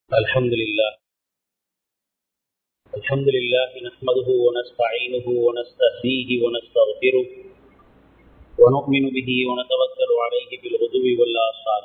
الحمد لله الحمد لله نحمده ونستعينه ونستهديه ونستغفره ونؤمن به ونتوكل عليه بالغدو والآصال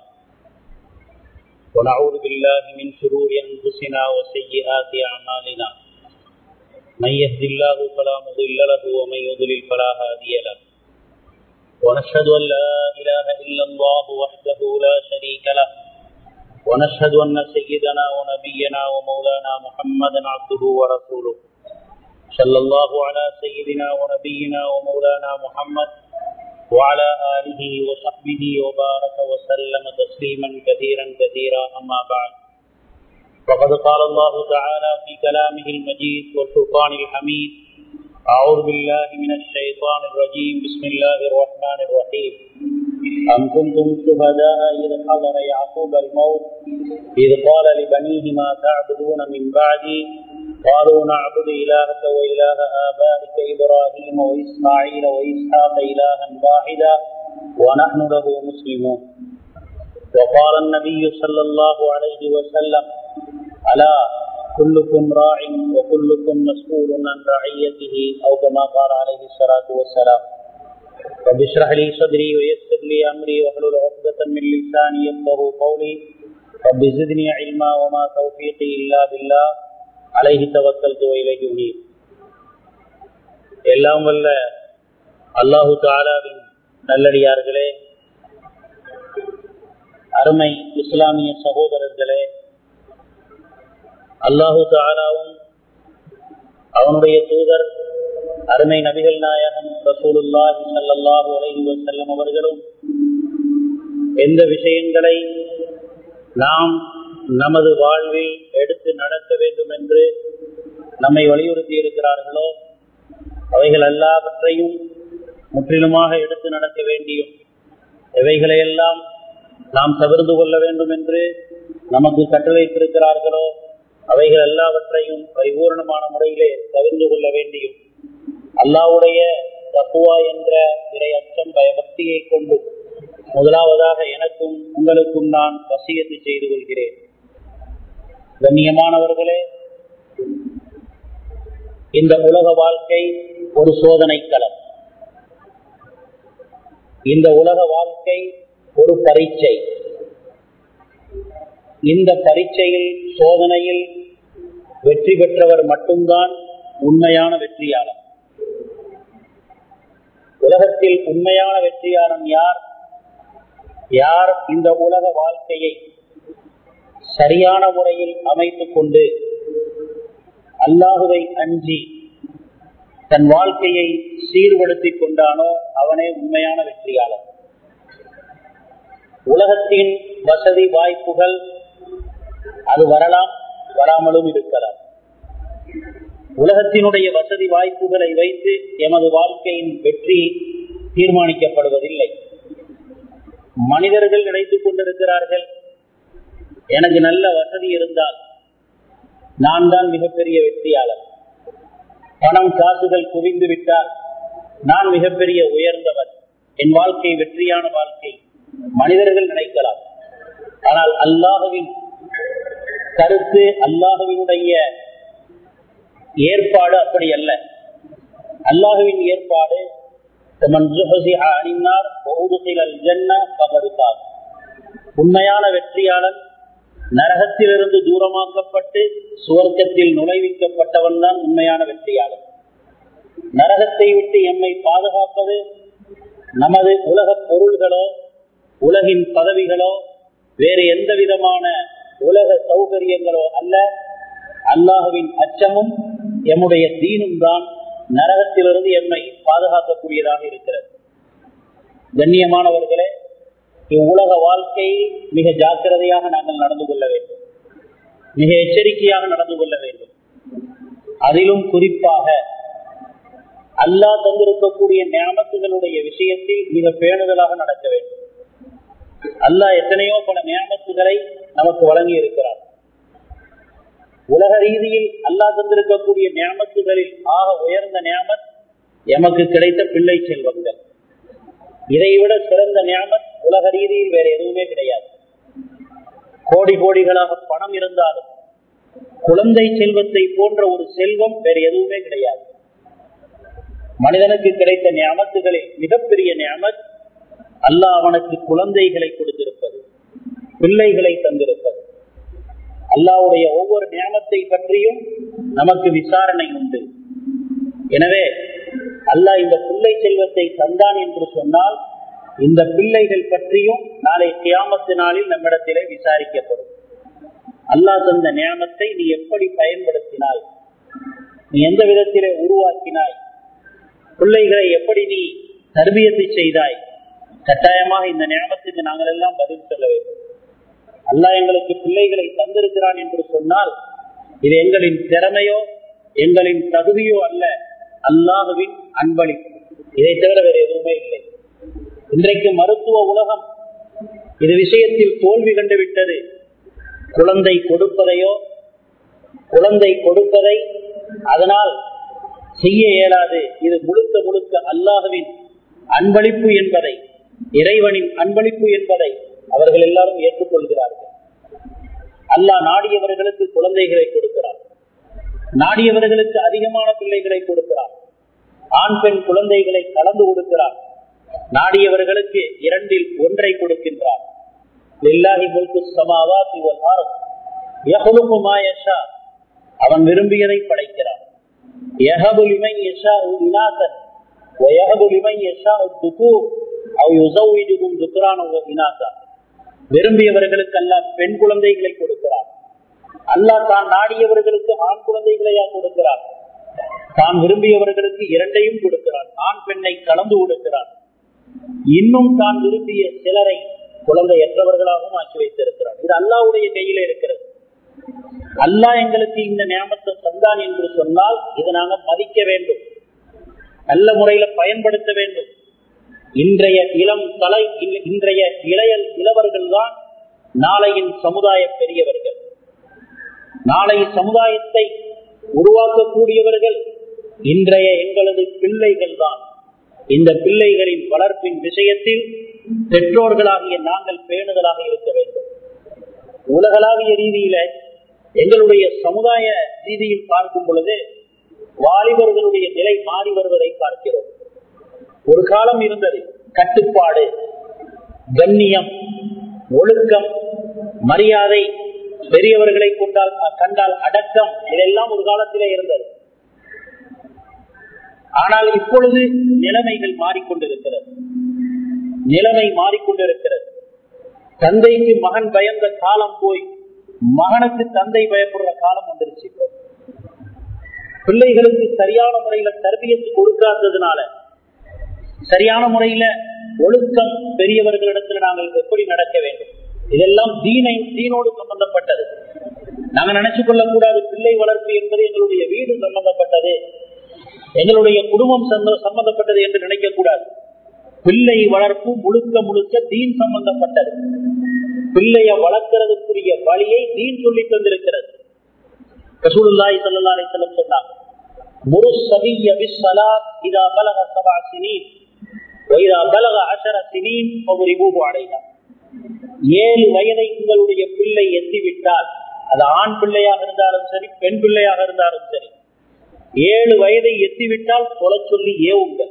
ونعوذ بالله من شرور أنفسنا وسيئات أعمالنا من يهد الله فلا مضل له ومن يضلل فلا هادي له ونشهد أن لا إله إلا الله وحده لا شريك له ونشهد أن سيدنا ونبينا ومولانا محمدا عبده ورسوله صلى الله على سيدنا ونبينا ومولانا محمد وعلى آله وصحبه وبارك وسلم تسليما كثيرا كثيرا أما بعد وقد قال الله تعالى في كلامه المجيد والفرقان الحميد أعوذ بالله من الشيطان الرجيم بسم الله الرحمن الرحيم أم كنتم شهداء إذ حضر يعقوب الموت إذ قال لبنيه ما تعبدون من بعدي قالوا نعبد إلهك وإله آبائك إبراهيم وإسماعيل وإسحاق إلها واحدا ونحن له مسلمون وقال النبي صلى الله عليه وسلم ألا كلكم راع وكلكم مسؤول عن رعيته أو كما قال عليه الصلاة والسلام رب اشرح لي صدري ويسر لي أمري واحلل عقدة من لساني يفقه قولي رب زدني علما وما توفيقي إلا بالله عليه توكلت وإليه أنيب எல்லாம் வல்ல அல்லாஹு தாலாவின் நல்லடியார்களே அருமை இஸ்லாமிய சகோதரர்களே அல்லாஹு தாலாவும் அவனுடைய தூதர் அருமை நபிகள் நாயகம் ரசூலுல்லாஹி சல்லாஹூ அலஹி வசல்லம் அவர்களும் எந்த விஷயங்களை நாம் நமது வாழ்வில் எடுத்து நடக்க வேண்டும் என்று நம்மை வலியுறுத்தி இருக்கிறார்களோ அவைகள் எல்லாவற்றையும் முற்றிலுமாக எடுத்து நடக்க வேண்டியும் எவைகளையெல்லாம் நாம் தவிர்த்து கொள்ள வேண்டும் என்று நமக்கு கட்டளைத்திருக்கிறார்களோ அவைகள் எல்லாவற்றையும் பரிபூர்ணமான முறையிலே தவிர்த்து கொள்ள வேண்டியும் அல்லாவுடைய தப்புவா என்ற இறை அச்சம் பயபக்தியை கொண்டு முதலாவதாக எனக்கும் உங்களுக்கும் நான் வசியத்தை செய்து கொள்கிறேன் கண்ணியமானவர்களே இந்த உலக வாழ்க்கை ஒரு சோதனை களம் இந்த உலக வாழ்க்கை ஒரு பரீட்சை இந்த பரீட்சையில் சோதனையில் வெற்றி பெற்றவர் மட்டும்தான் உண்மையான வெற்றியாளர் உலகத்தில் உண்மையான வெற்றியாளன் யார் யார் இந்த உலக வாழ்க்கையை சரியான முறையில் அமைத்துக் கொண்டு அல்லாஹுவை அஞ்சி தன் வாழ்க்கையை சீர்படுத்திக் கொண்டானோ அவனே உண்மையான வெற்றியாளர் உலகத்தின் வசதி வாய்ப்புகள் அது வரலாம் வராமலும் இருக்கலாம் உலகத்தினுடைய வசதி வாய்ப்புகளை வைத்து எமது வாழ்க்கையின் வெற்றி தீர்மானிக்கப்படுவதில்லை மனிதர்கள் நினைத்துக் கொண்டிருக்கிறார்கள் எனக்கு நல்ல வசதி இருந்தால் நான் தான் மிகப்பெரிய வெற்றியாளர் பணம் காசுகள் குவிந்து விட்டால் நான் மிகப்பெரிய உயர்ந்தவர் என் வாழ்க்கை வெற்றியான வாழ்க்கை மனிதர்கள் நினைக்கலாம் ஆனால் அல்லாஹுவின் கருத்து அல்லாஹுவினுடைய ஏற்பாடு அப்படி அல்ல அல்லாஹுவின் ஏற்பாடு உண்மையான வெற்றியாளன் நரகத்திலிருந்து தூரமாக்கப்பட்டு சுவர்க்கத்தில் நுழைவிக்கப்பட்டவன் தான் உண்மையான வெற்றியாளர் நரகத்தை விட்டு எம்மை பாதுகாப்பது நமது உலக பொருள்களோ உலகின் பதவிகளோ வேறு எந்த விதமான உலக சௌகரியங்களோ அல்ல அல்லாஹுவின் அச்சமும் எம்முடைய தீனும் தான் நரகத்திலிருந்து எம்மை பாதுகாக்கக்கூடியதாக இருக்கிறது கண்ணியமானவர்களே இவ்வுலக வாழ்க்கையை மிக ஜாக்கிரதையாக நாங்கள் நடந்து கொள்ள வேண்டும் மிக எச்சரிக்கையாக நடந்து கொள்ள வேண்டும் அதிலும் குறிப்பாக அல்லா தந்திருக்கக்கூடிய ஞாபகங்களுடைய விஷயத்தில் மிக பேணுதலாக நடக்க வேண்டும் அல்லாஹ் எத்தனையோ பல ஞாபகங்களை நமக்கு வழங்கி இருக்கிறார் உலக ரீதியில் அல்லா தந்திருக்கக்கூடிய ஞாபகங்களில் ஆக உயர்ந்த ஞாபக் எமக்கு கிடைத்த பிள்ளை செல்வங்கள் இதைவிட சிறந்த ஞாபக் உலக ரீதியில் வேற எதுவுமே கிடையாது கோடி கோடிகளாக பணம் இருந்தாலும் குழந்தை செல்வத்தை போன்ற ஒரு செல்வம் வேறு எதுவுமே கிடையாது மனிதனுக்கு கிடைத்த ஞாபகத்துகளில் மிகப்பெரிய ஞாபகம் அல்லாஹ் அவனுக்கு குழந்தைகளை கொடுத்திருப்பது பிள்ளைகளை தந்திருப்பது அல்லாவுடைய ஒவ்வொரு ஞானத்தை பற்றியும் நமக்கு விசாரணை உண்டு எனவே அல்லாஹ் இந்த பிள்ளை செல்வத்தை தந்தான் என்று சொன்னால் இந்த பிள்ளைகள் பற்றியும் நாளை கியாமத்து நாளில் நம்மிடத்திலே விசாரிக்கப்படும் அல்லாஹ் தந்த ஞானத்தை நீ எப்படி பயன்படுத்தினாய் நீ எந்த விதத்திலே உருவாக்கினாய் பிள்ளைகளை எப்படி நீ தர்பியத்தை செய்தாய் கட்டாயமாக இந்த ஞாபகத்துக்கு நாங்கள் எல்லாம் பதில் சொல்ல வேண்டும் அல்லாஹ் எங்களுக்கு பிள்ளைகளை தந்திருக்கிறான் என்று சொன்னால் இது எங்களின் திறமையோ எங்களின் தகுதியோ அல்ல அல்லாஹுவின் அன்பளிப்பு இதை தவிர வேறு எதுவுமே இல்லை இன்றைக்கு மருத்துவ உலகம் இது விஷயத்தில் தோல்வி கண்டுவிட்டது குழந்தை கொடுப்பதையோ குழந்தை கொடுப்பதை அதனால் செய்ய இயலாது இது முழுக்க முழுக்க அல்லாஹுவின் அன்பளிப்பு என்பதை இறைவனின் அன்பளிப்பு என்பதை அவர்கள் எல்லாரும் ஏற்றுக்கொள்கிறார்கள் அல்லாஹ் நாடியவர்களுக்கு குழந்தைகளை கொடுக்கிறார் நாடியவர்களுக்கு அதிகமான பிள்ளைகளை கொடுக்கிறார் ஆண் பெண் குழந்தைகளை கலந்து கொடுக்கிறார் நாடியவர்களுக்கு இரண்டில் ஒன்றை கொடுக்கின்றார் அவன் விரும்பியதை படைக்கிறான் விரும்பியவர்களுக்கெல்லாம் பெண் குழந்தைகளை கொடுக்கிறார் அல்லாஹ் தான் நாடியவர்களுக்கு ஆண் குழந்தைகளையா கொடுக்கிறார் தான் விரும்பியவர்களுக்கு இரண்டையும் கொடுக்கிறான் ஆண் பெண்ணை கலந்து கொடுக்கிறான் இன்னும் தான் விரும்பிய சிலரை குழந்தையற்றவர்களாகவும் ஆக்கி வைத்திருக்கிறார் இது அல்லாவுடைய கையில இருக்கிறது அல்லாஹ் எங்களுக்கு இந்த ஞாபகத்தை தந்தான் என்று சொன்னால் இதை நாங்கள் மதிக்க வேண்டும் நல்ல முறையில பயன்படுத்த வேண்டும் இன்றைய இளம் தலை இன்றைய இளைய இளவர்கள் தான் நாளையின் சமுதாய பெரியவர்கள் நாளை சமுதாயத்தை உருவாக்கக்கூடியவர்கள் இன்றைய எங்களது பிள்ளைகள் தான் இந்த பிள்ளைகளின் வளர்ப்பின் விஷயத்தில் பெற்றோர்களாகிய நாங்கள் பேணுதலாக இருக்க வேண்டும் உலகளாவிய ரீதியில எங்களுடைய சமுதாய ரீதியில் பார்க்கும் பொழுது வாலிபர்களுடைய நிலை மாறி வருவதை பார்க்கிறோம் ஒரு காலம் இருந்தது கட்டுப்பாடு கண்ணியம் ஒழுக்கம் மரியாதை பெரியவர்களை கொண்டால் கண்டால் அடக்கம் இதெல்லாம் ஒரு காலத்திலே இருந்தது ஆனால் இப்பொழுது நிலைமைகள் மாறிக்கொண்டிருக்கிறது நிலைமை மாறிக்கொண்டிருக்கிறது தந்தைக்கு மகன் பயந்த காலம் போய் மகனுக்கு தந்தை பயப்படுற காலம் வந்துருச்சு பிள்ளைகளுக்கு சரியான முறையில தர்பியத்து கொடுக்காததுனால சரியான முறையில ஒழுக்கம் பெரியவர்களிடத்துல நாங்கள் எப்படி நடக்க வேண்டும் இதெல்லாம் தீனை தீனோடு சம்பந்தப்பட்டது நாங்க நினைச்சு கொள்ளக்கூடாது பிள்ளை வளர்ப்பு என்பது எங்களுடைய வீடு சம்பந்தப்பட்டது எங்களுடைய குடும்பம் சம்பந்தப்பட்டது என்று நினைக்க கூடாது பிள்ளை வளர்ப்பு முழுக்க முழுக்க தீன் சம்பந்தப்பட்டது பிள்ளைய வளர்க்கிறதுக்குரிய வழியை தீன் சொல்லி தந்திருக்கிறது ரசூலுல்லாஹி ஸல்லல்லாஹு அலைஹி வஸல்லம் சொன்னாங்க முரு சபிய பிஸ்ஸலாத் இதா பலக சபா சினீன் வைதா பலக அஷர சினீன் ஃபவரிபூஹு அலைஹா ஏழு வயதை உங்களுடைய பிள்ளை எத்திவிட்டால் அது ஆண் பிள்ளையாக இருந்தாலும் சரி பெண் பிள்ளையாக இருந்தாலும் சரி ஏழு வயதை எத்திவிட்டால் சொல்ல சொல்லி ஏவுங்கள்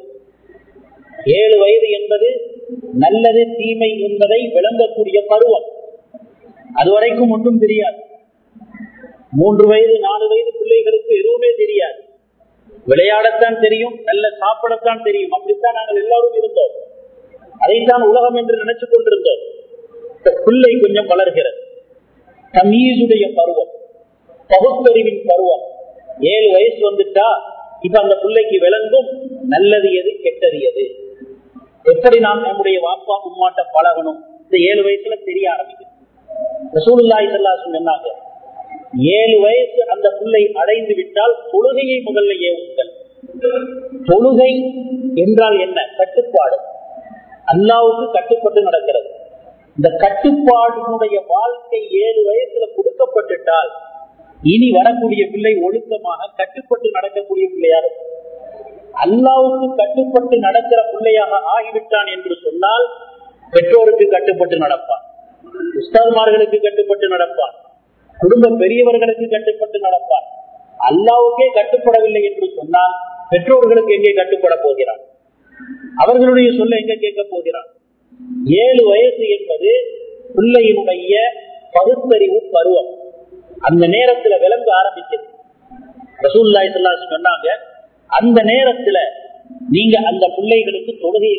ஏழு வயது என்பது நல்லது தீமை என்பதை விளங்கக்கூடிய பருவம் அதுவரைக்கும் ஒன்றும் தெரியாது மூன்று வயது நாலு வயது பிள்ளைகளுக்கு எதுவுமே தெரியாது விளையாடத்தான் தெரியும் நல்ல சாப்பிடத்தான் தெரியும் அப்படித்தான் நாங்கள் எல்லாரும் இருந்தோம் அதைத்தான் உலகம் என்று நினைச்சு கொண்டிருந்தோம் பிள்ளை கொஞ்சம் வளர்கிறது தமீசுடைய பருவம் பகுத்தறிவின் பருவம் ஏழு வயசு வந்துட்டா இப்ப அந்த பிள்ளைக்கு விளங்கும் நல்லது எது கெட்டது எது எப்படி நாம் நம்முடைய வாப்பா உம்மாட்ட பழகணும் இந்த ஏழு வயசுல தெரிய ஆரம்பிக்கும் ரசூலுல்லாஹி ஸல்லல்லாஹு சொன்னாங்க ஏழு வயசு அந்த பிள்ளை அடைந்து விட்டால் தொழுகையை முதல்ல ஏவுங்கள் தொழுகை என்றால் என்ன கட்டுப்பாடு அல்லாவுக்கு கட்டுப்பட்டு நடக்கிறது இந்த கட்டுப்பாடினுடைய வாழ்க்கை ஏழு வயசுல கொடுக்கப்பட்டுட்டால் இனி வரக்கூடிய பிள்ளை ஒழுக்கமாக கட்டுப்பட்டு நடக்கக்கூடிய பிள்ளையாக அல்லாவுக்கு கட்டுப்பட்டு நடக்கிற பிள்ளையாக ஆகிவிட்டான் என்று சொன்னால் பெற்றோருக்கு கட்டுப்பட்டு நடப்பான் உஸ்தாதுமார்களுக்கு கட்டுப்பட்டு நடப்பான் குடும்ப பெரியவர்களுக்கு கட்டுப்பட்டு நடப்பார் அல்லாவுக்கே கட்டுப்படவில்லை என்று சொன்னால் பெற்றோர்களுக்கு எங்கே கட்டுப்பட போகிறார் அவர்களுடைய சொல்ல எங்க கேட்க போகிறார் ஏழு வயசு என்பது பிள்ளையினுடைய பகுத்தறிவு பருவம் அந்த நேரத்துல விளங்க ஆரம்பிச்சது ரசூல்லாய் சொல்லாசு சொன்னாங்க அந்த நேரத்துல நீங்க அந்த பிள்ளைகளுக்கு தொழுகையை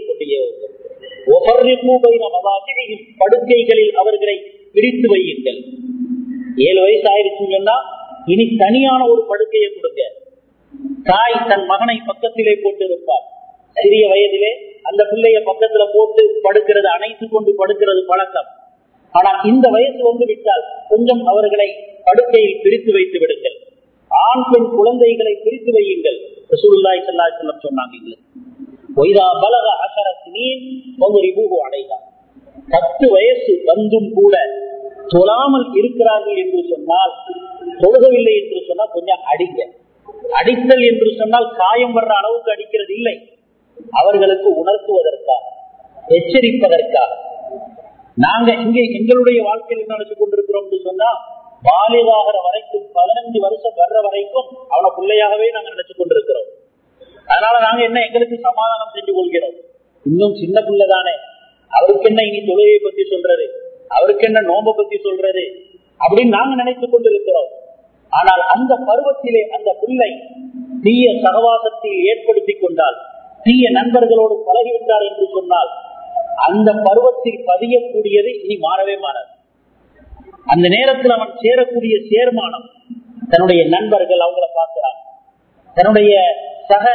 கொண்டு படுக்கைகளில் அவர்களை பிரித்து வையுங்கள் ஏழு வயசு ஆயிடுச்சுன்னு சொன்னா இனி தனியான ஒரு படுக்கையை கொடுங்க தாய் தன் மகனை பக்கத்திலே போட்டு இருப்பார் சிறிய வயதிலே அந்த பிள்ளைய பக்கத்துல போட்டு படுக்கிறது அணைத்து கொண்டு படுக்கிறது பழக்கம் ஆனால் இந்த வயசு வந்து விட்டால் கொஞ்சம் அவர்களை படுக்கையில் பிரித்து வைத்து விடுங்கள் ஆண் பெண் குழந்தைகளை பிரித்து வையுங்கள் ரசூலுல்லாஹி ஸல்லல்லாஹு அலைஹி வஸல்லம் சொன்னாங்க ஒய்தா பலக அசரத்தினீன் பகுரிபூஹு அடைதா பத்து வயசு வந்தும் கூட தொழாமல் இருக்கிறார்கள் என்று சொன்னால் தொழுகவில்லை என்று சொன்னால் கொஞ்சம் அடிங்க அடித்தல் என்று சொன்னால் காயம் வர்ற அளவுக்கு அடிக்கிறது இல்லை அவர்களுக்கு உணர்த்துவதற்காக எச்சரிப்பதற்காக நாங்க இங்கே எங்களுடைய வாழ்க்கையில் என்ன நினைச்சு கொண்டிருக்கிறோம் சொன்னா பாலிகாகிற வரைக்கும் பதினஞ்சு வருஷம் வர்ற வரைக்கும் அவனை பிள்ளையாகவே நாங்க நினைச்சு கொண்டிருக்கிறோம் அதனால நாங்க என்ன எங்களுக்கு சமாதானம் செஞ்சு கொள்கிறோம் இன்னும் சின்ன பிள்ளை தானே அவருக்கு என்ன இனி தொழுகையை பத்தி சொல்றது அவருக்கு என்ன நோம்ப பத்தி சொல்றது அப்படின்னு நாங்க நினைத்து கொண்டிருக்கிறோம் ஆனால் அந்த பருவத்திலே அந்த பிள்ளை தீய சகவாசத்தில் ஏற்படுத்தி கொண்டால் தீய நண்பர்களோடு பழகிவிட்டார் என்று சொன்னால் அந்த பருவத்தில் பதியக்கூடியது இனி மாறவே மாறாது அந்த நேரத்தில் அவன் சேரக்கூடிய சேர்மானம் தன்னுடைய நண்பர்கள் அவங்கள பார்க்கிறான் தன்னுடைய சக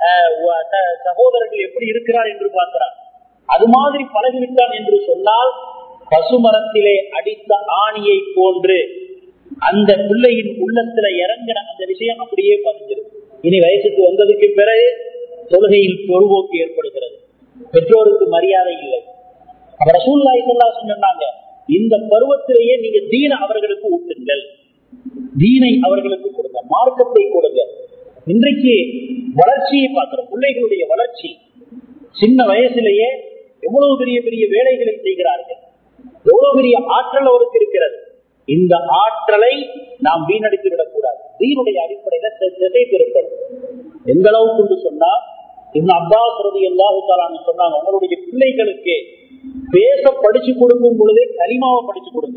சகோதரர்கள் எப்படி இருக்கிறார் என்று பார்க்கிறான் அது மாதிரி பழகிவிட்டான் என்று சொன்னால் பசுமரத்திலே அடித்த ஆணியை போன்று அந்த பிள்ளையின் உள்ளத்துல இறங்கின அந்த விஷயம் அப்படியே பதிஞ்சிடும் இனி வயசுக்கு வந்ததுக்கு பிறகு தொழுகையில் பொறுவோக்கு ஏற்படுகிறது பெற்றோருக்கு மரியாதை இல்லை அவர் ரசூல்லாய் சொன்னாங்க இந்த பருவத்திலேயே நீங்க தீன அவர்களுக்கு ஊட்டுங்கள் தீனை அவர்களுக்கு கொடுங்க மார்க்கத்தை கொடுங்க இன்றைக்கு வளர்ச்சியை பார்க்கிறோம் பிள்ளைகளுடைய வளர்ச்சி சின்ன வயசுலேயே எவ்வளவு பெரிய பெரிய வேலைகளை செய்கிறார்கள் எவ்வளவு பெரிய ஆற்றல் அவருக்கு இருக்கிறது இந்த ஆற்றலை நாம் வீணடித்து விடக்கூடாது தீனுடைய அடிப்படையில திசை திருப்பணும் எந்த அளவுக்கு சொன்னா இந்த அப்பாஸ் ரதி எல்லாத்தாலும் சொன்னாங்க உங்களுடைய பிள்ளைகளுக்கு பேச படிச்சு கொடுக்கும் பொழுதே களிமாவை படிச்சு கொடுங்க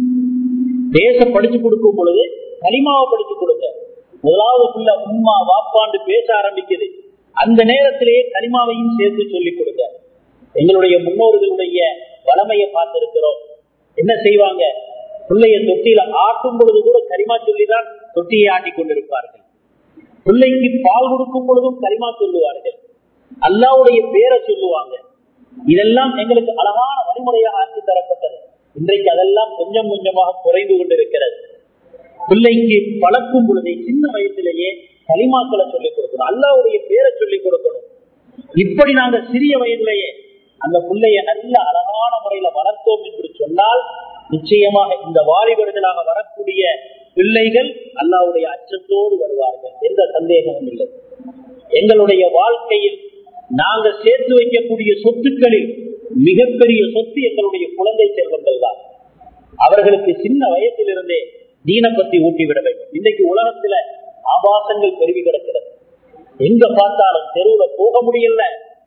பேச படிச்சு கொடுக்கும் பொழுது களிமாவை படிச்சு கொடுங்க முதலாவது பிள்ளை உம்மா வாப்பாண்டு பேச ஆரம்பிக்குது அந்த நேரத்திலேயே களிமாவையும் சேர்த்து சொல்லிக் கொடுங்க எங்களுடைய முன்னோர்களுடைய வளமையை பார்த்திருக்கிறோம் என்ன செய்வாங்க பிள்ளைய தொட்டியில ஆட்டும் பொழுது கூட கரிமா சொல்லிதான் தொட்டியை ஆட்டி கொண்டிருப்பார்கள் பிள்ளைக்கு பால் கொடுக்கும் பொழுதும் கரிமா சொல்லுவார்கள் அல்லாவுடைய பேரை சொல்லுவாங்க இதெல்லாம் எங்களுக்கு அழகான வழிமுறையாக ஆக்கி தரப்பட்டது இன்றைக்கு அதெல்லாம் கொஞ்சம் கொஞ்சமாக குறைந்து கொண்டிருக்கிறது பிள்ளைக்கு பழக்கும் பொழுதே சின்ன வயசுலேயே களிமாக்களை சொல்லிக் கொடுக்கணும் அல்லாவுடைய பேரை சொல்லிக் கொடுக்கணும் இப்படி நாங்க சிறிய வயதிலேயே அந்த பிள்ளைய நல்ல அழகான முறையில வளர்த்தோம் என்று சொன்னால் நிச்சயமாக இந்த வாலிபர்களாக வரக்கூடிய பிள்ளைகள் அல்லாவுடைய அச்சத்தோடு வருவார்கள் எந்த சந்தேகமும் இல்லை எங்களுடைய வாழ்க்கையில் நாங்க சேர்த்து வைக்கக்கூடிய சொத்துக்களில் மிகப்பெரிய சொத்து எங்களுடைய குழந்தை செல்வங்கள் தான் அவர்களுக்கு சின்ன வயசிலிருந்தே தீன பத்தி ஊட்டிவிட வேண்டும் இன்னைக்கு உலகத்துல ஆபாசங்கள் பெருகி கிடக்கிறது எங்க பார்த்தாலும் தெருவுல போக முடியல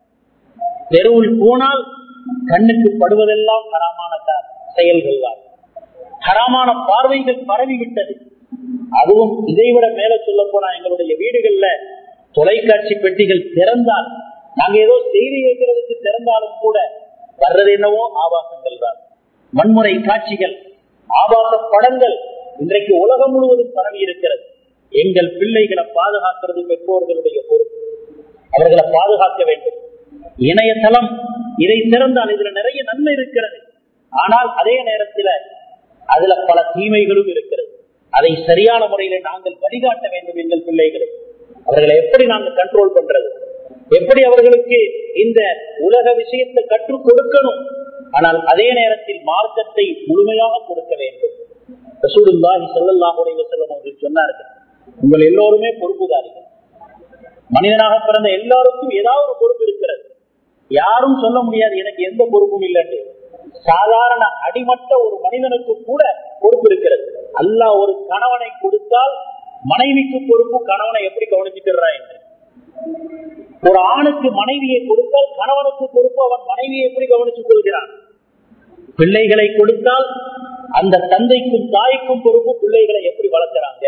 தெருவில் போனால் கண்ணுக்கு படுவதெல்லாம் ஹராமான செயல்கள் தான் ஹராமான பார்வைகள் பரவி விட்டது அதுவும் இதைவிட மேல சொல்ல போனா எங்களுடைய வீடுகள்ல தொலைக்காட்சி பெட்டிகள் திறந்தால் நாங்க ஏதோ செய்தி வைக்கிறதுக்கு திறந்தாலும் கூட வர்றது என்னவோ ஆபாசங்கள் தான் வன்முறை காட்சிகள் ஆபாச படங்கள் இன்றைக்கு உலகம் முழுவதும் பரவி இருக்கிறது எங்கள் பிள்ளைகளை பாதுகாக்கிறது பெற்றோர்களுடைய பொறுப்பு அவர்களை பாதுகாக்க வேண்டும் இணையதளம் இதை திறந்தால் இதுல நிறைய நன்மை இருக்கிறது ஆனால் அதே நேரத்தில் அதுல பல தீமைகளும் இருக்கிறது அதை சரியான முறையில நாங்கள் வழிகாட்ட வேண்டும் எங்கள் பிள்ளைகளை அவர்களை எப்படி நாங்கள் கண்ட்ரோல் பண்றது எப்படி அவர்களுக்கு இந்த உலக விஷயத்தை கற்றுக் கொடுக்கணும் ஆனால் அதே நேரத்தில் மார்க்கத்தை முழுமையாக கொடுக்க வேண்டும் ரசூலுல்லாஹி ஸல்லல்லாஹு அலைஹி வஸல்லம் அவர்கள் சொன்னார்கள் உங்கள் எல்லோருமே பொறுப்புதாரிகள் மனிதனாக பிறந்த எல்லாருக்கும் ஏதாவது ஒரு பொறுப்பு இருக்கிறது யாரும் சொல்ல முடியாது எனக்கு எந்த பொறுப்பும் இல்லைன்னு சாதாரண அடிமட்ட ஒரு மனிதனுக்கு கூட பொறுப்பு இருக்கிறது அல்லாஹ் ஒரு கணவனை கொடுத்தால் மனைவிக்கு பொறுப்பு கணவனை எப்படி கவனிச்சுக்கிறான் என்று ஒரு ஆணுக்கு மனைவியை கொடுத்தால் கணவனுக்கு பொறுப்பு அவன் மனைவியை எப்படி கவனித்துக் கொள்கிறான் பிள்ளைகளை கொடுத்தால் அந்த தந்தைக்கும் தாய்க்கும் பொறுப்பு பிள்ளைகளை எப்படி வளர்க்கிறாங்க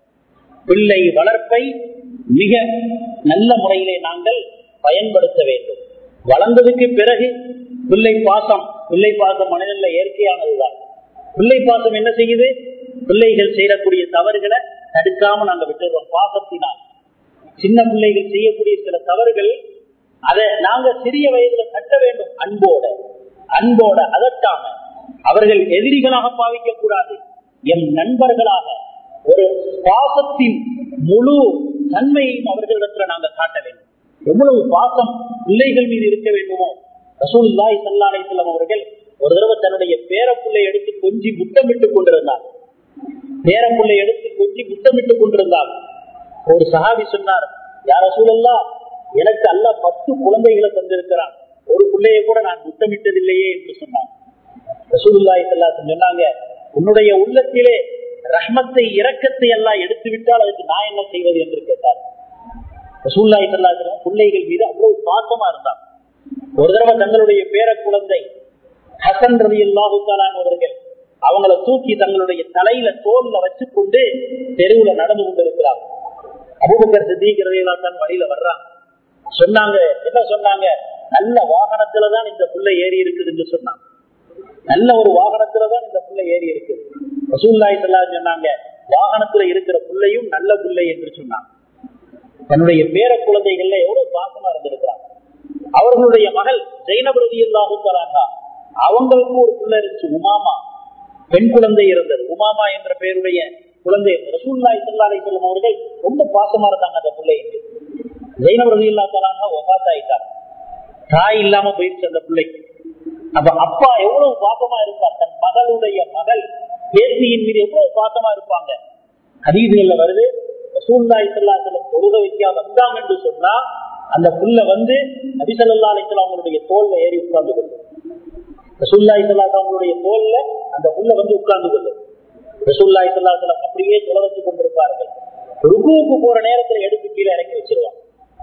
பிள்ளை வளர்ப்பை மிக நல்ல முறையிலே நாங்கள் பயன்படுத்த வேண்டும் வளர்ந்ததுக்கு பிறகு பிள்ளை பாசம் பிள்ளை பாசம் மனிதன்ல இயற்கையானதுதான் பிள்ளை பாசம் என்ன செய்யுது பிள்ளைகள் செய்யக்கூடிய தவறுகளை தடுக்காம நாங்க விட்டுறோம் பாசத்தினால் சின்ன பிள்ளைகள் செய்யக்கூடிய சில தவறுகள் அதை நாங்க சிறிய வயதுல கட்ட வேண்டும் அன்போட அன்போட அதற்காம அவர்கள் எதிரிகளாக பாவிக்க கூடாது எம் நண்பர்களாக ஒரு பாசத்தின் முழு தன்மையையும் அவர்களிடத்துல நாங்க காட்ட வேண்டும் எவ்வளவு பாசம் பிள்ளைகள் மீது இருக்க வேண்டுமோ ரசூல்லாய் சல்லாலை செல்லம் அவர்கள் ஒரு தடவை தன்னுடைய பேரப்புள்ளை எடுத்து கொஞ்சி முத்தமிட்டுக் கொண்டிருந்தார் பேரப்புள்ளை எடுத்து கொஞ்சி முத்தமிட்டுக் கொண்டிருந்தார் ஒரு சஹாபி சொன்னார் யார சூழல்லா எனக்கு அல்ல பத்து குழந்தைகளை தந்திருக்கிறான் ஒரு பிள்ளையை கூட நான் முத்தமிட்டதில்லையே என்று சொன்னான் ரசூலுல்லாய் சல்லாசன் சொன்னாங்க உன்னுடைய உள்ளத்திலே ரஹ்மத்தை இரக்கத்தை எல்லாம் எடுத்து விட்டால் அதுக்கு நான் என்ன செய்வது என்று கேட்டார் ரசூல்லாய் சல்லாசன் பிள்ளைகள் மீது அவ்வளவு பாசமா இருந்தான் ஒரு தடவை தங்களுடைய பேர குழந்தை ஹசன் ரவி அல்லாஹுத்தாலான் அவர்கள் அவங்கள தூக்கி தங்களுடைய தலையில தோல்ல வச்சு கொண்டு தெருவுல நடந்து கொண்டிருக்கிறார் அபுபக்கர் சித்திக்கிறதையெல்லாம் தான் வழியில வர்றாங்க சொன்னாங்க என்ன சொன்னாங்க நல்ல வாகனத்துலதான் இந்த புள்ளை ஏறி இருக்குதுன்னு சொன்னாங்க நல்ல ஒரு வாகனத்துலதான் இந்த புள்ளை ஏறி இருக்குது ரசூல்லாய் சொன்னாங்க வாகனத்துல இருக்கிற புள்ளையும் நல்ல புள்ளை என்று சொன்னாங்க தன்னுடைய பேர குழந்தைகள்ல எவ்வளவு பாசமா இருந்திருக்கிறாங்க அவர்களுடைய மகள் ஜெயினபிரதி இல்லாஹுத்தராங்க அவங்களுக்கு ஒரு புள்ள இருந்துச்சு உமாமா பெண் குழந்தை இருந்தது உமாமா என்ற பெயருடைய குழந்தை ரசூல்லாய் சல்லாலை செல்லும் அவர்கள் ரொம்ப பாசமா இருந்தாங்க அந்த பிள்ளைக்கு ஜெயினபிரதி இல்லா தராங்க ஒகாத்தாயிட்டார் தாய் இல்லாம போயிடுச்சு அந்த பிள்ளைக்கு அப்ப அப்பா எவ்வளவு பாசமா இருப்பார் தன் மகளுடைய மகள் பேசியின் மீது எவ்வளவு பாசமா இருப்பாங்க ஹதீதுகள்ல வருது ரசூல்லாய் சல்லா செல்லும் தொழுக வைக்கா வந்தாங்க என்று சொன்னா அந்த புள்ள வந்து நபிசல்லா அலிஸ்லாம் அவங்களுடைய தோல்ல ஏறி உட்கார்ந்து கொள்ளும் ரசூல்லாய் சல்லா அவங்களுடைய தோல்ல அந்த புள்ள வந்து உட்கார்ந்து கொள்ளும் ரசூல்லாய் சல்லா செல்லம் அப்படியே தொலை வச்சு கொண்டிருப்பார்கள் ருக்குவுக்கு போற நேரத்துல எடுத்து கீழே இறக்கி வச்சிருவாங்க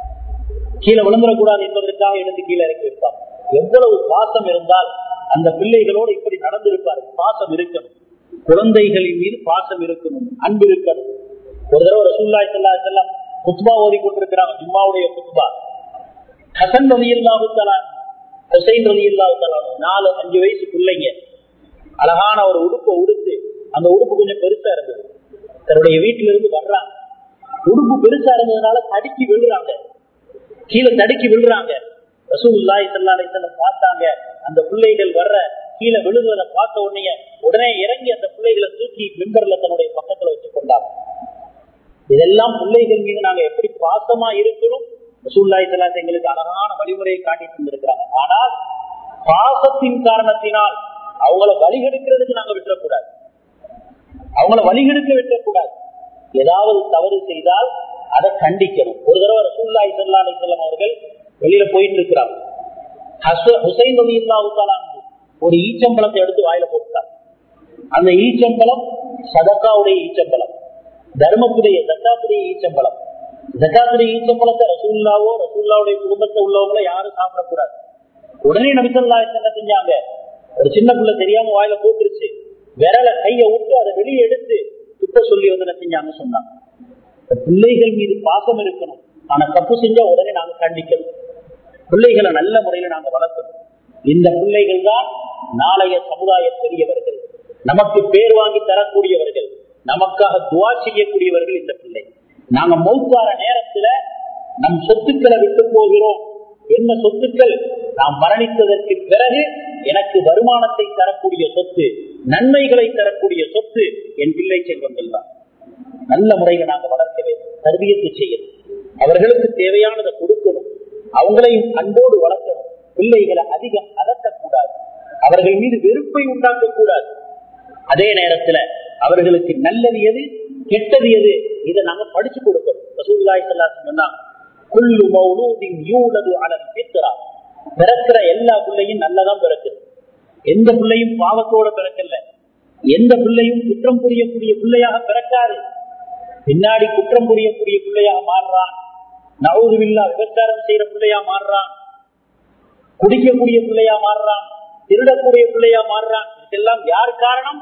கீழே விழுந்துடக்கூடாது என்பதற்காக எடுத்து கீழே இறக்கி வைப்பாங்க எவ்வளவு பாசம் இருந்தால் அந்த பிள்ளைகளோடு இப்படி நடந்திருப்பார்கள் பாசம் இருக்கணும் குழந்தைகளின் மீது பாசம் இருக்கணும் அன்பு இருக்கணும் ஒரு தடவை ரசூல்லாய் சல்லா செல்லம் குத்பா ஓதி கொண்டிருக்கிறாங்க ஜும்மாவுடைய குத்பா ஹசன் ரவி இல்லாவுத்தலான் ஹுசைன் ரவி இல்லாவுத்தலான் நாலு அஞ்சு வயசு பிள்ளைங்க அழகான ஒரு உடுப்பை உடுத்து அந்த உடுப்பு கொஞ்சம் பெருசா இருந்தது தன்னுடைய வீட்டில இருந்து வர்றாங்க உடுப்பு பெருசா இருந்ததுனால தடுக்கி விழுறாங்க கீழே தடுக்கி விழுறாங்க ரசூல்லாய் சல்லாலை செல்லம் பார்த்தாங்க அந்த பிள்ளைகள் வர்ற கீழே விழுகிறத பார்த்த உடனே உடனே இறங்கி அந்த பிள்ளைகளை தூக்கி மெம்பர்ல தன்னுடைய பக்கத்துல வச்சு கொண்டாங்க இதெல்லாம் பிள்ளைகள் மீது நாங்க எப்படி பாசமா இருக்கணும் ரசூல்லாய் சல்லாஸ் எங்களுக்கு அழகான வழிமுறையை காட்டி தந்திருக்கிறாங்க ஆனால் பாசத்தின் காரணத்தினால் அவங்கள வழிகெடுக்கிறதுக்கு நாங்க விட்டுறக்கூடாது அவங்கள வழிகெடுக்க விட்டுறக்கூடாது ஏதாவது தவறு செய்தால் அதை கண்டிக்கணும் ஒரு தடவை ரசூல்லாய் சல்லா அலி செல்லம் அவர்கள் வெளியில போயிட்டு இருக்கிறாங்க ஹுசைன் ரவி ஒரு ஈச்சம்பழத்தை எடுத்து வாயில போட்டுட்டாங்க அந்த ஈச்சம்பழம் சதக்காவுடைய ஈச்சம்பழம் தர்மத்துடைய ஜக்காத்துடைய ஈச்சம்பழம் ஜக்காத்துடைய ஈச்சம்பழத்தை ரசூல்லாவோ ரசூல்லாவுடைய குடும்பத்தை உள்ளவங்கள யாரும் சாப்பிடக்கூடாது உடனே நபிசல்லா என்ன செஞ்சாங்க ஒரு சின்ன பிள்ளை தெரியாம வாயில போட்டுருச்சு விரல கைய விட்டு அதை வெளியே எடுத்து துப்ப சொல்லி வந்து என்ன செஞ்சாங்க சொன்னாங்க பிள்ளைகள் மீது பாசம் இருக்கணும் ஆனா தப்பு செஞ்சா உடனே நாங்க கண்டிக்கணும் பிள்ளைகளை நல்ல முறையில நாங்க வளர்க்கணும் இந்த பிள்ளைகள் தான் நாளைய சமுதாய பெரியவர்கள் நமக்கு பேர் வாங்கி தரக்கூடியவர்கள் நமக்காக துவா செய்யக்கூடியவர்கள் இந்த பிள்ளை நாங்க மௌத்தார நேரத்துல நம் சொத்துக்களை விட்டு போகிறோம் என்ன சொத்துக்கள் நாம் மரணித்ததற்கு பிறகு எனக்கு வருமானத்தை தரக்கூடிய சொத்து நன்மைகளை தரக்கூடிய சொத்து என் பிள்ளை செல்வங்கள் தான் நல்ல முறையில நாங்க வளர்க்க வேண்டும் தர்பியத்தை செய்யணும் அவர்களுக்கு தேவையானதை கொடுக்கணும் அவங்களையும் அன்போடு வளர்க்கணும் பிள்ளைகளை அதிகம் அதட்டக்கூடாது அவர்கள் மீது வெறுப்பை உண்டாக்க கூடாது அதே நேரத்துல அவர்களுக்கு நல்லது எது கெட்டது எது இதை நாங்க படிச்சு கொடுக்கணும் ரசூல்லாய் சொன்னா குல்லு மௌலூதின் யூலது அலன் பித்ரா பிறக்கிற எல்லா பிள்ளையும் நல்லதான் பிறக்குது எந்த பிள்ளையும் பாவத்தோட பிறக்கல எந்த பிள்ளையும் குற்றம் புரியக்கூடிய பிள்ளையாக பிறக்காது பின்னாடி குற்றம் புரியக்கூடிய பிள்ளையாக மாறுறான் நவுதுவில்லா விபச்சாரம் செய்யற பிள்ளையா மாறுறான் குடிக்கக்கூடிய பிள்ளையா மாறுறான் திருடக்கூடிய பிள்ளையா மாறுறான் இதெல்லாம் யார் காரணம்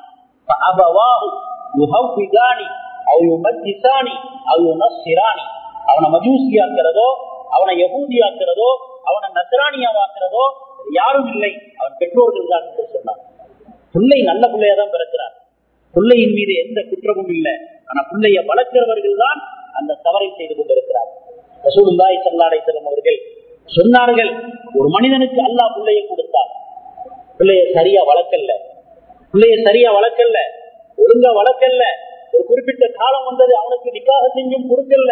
அவனை மஜூசியாக்குறதோ அவனை யகூதியாக்குறதோ அவனை நசராணியாவாக்குறதோ யாரும் இல்லை அவன் பெற்றோர்கள் தான் என்று சொன்னான் பிள்ளை நல்ல பிள்ளையா தான் பிறக்கிறார் பிள்ளையின் மீது எந்த குற்றமும் இல்லை ஆனா பிள்ளைய வளர்க்கிறவர்கள் தான் அந்த தவறை செய்து கொண்டிருக்கிறார் ரசூலுல்லாஹி ஸல்லல்லாஹு அலைஹி வஸல்லம் அவர்கள் சொன்னார்கள் ஒரு மனிதனுக்கு அல்லாஹ் பிள்ளையை கொடுத்தார் பிள்ளைய சரியா வளர்க்கல பிள்ளைய சரியா வளர்க்கல ஒழுங்கா வளர்க்கல ஒரு குறிப்பிட்ட காலம் வந்தது அவனுக்கு நிக்காக செஞ்சும் கொடுக்கல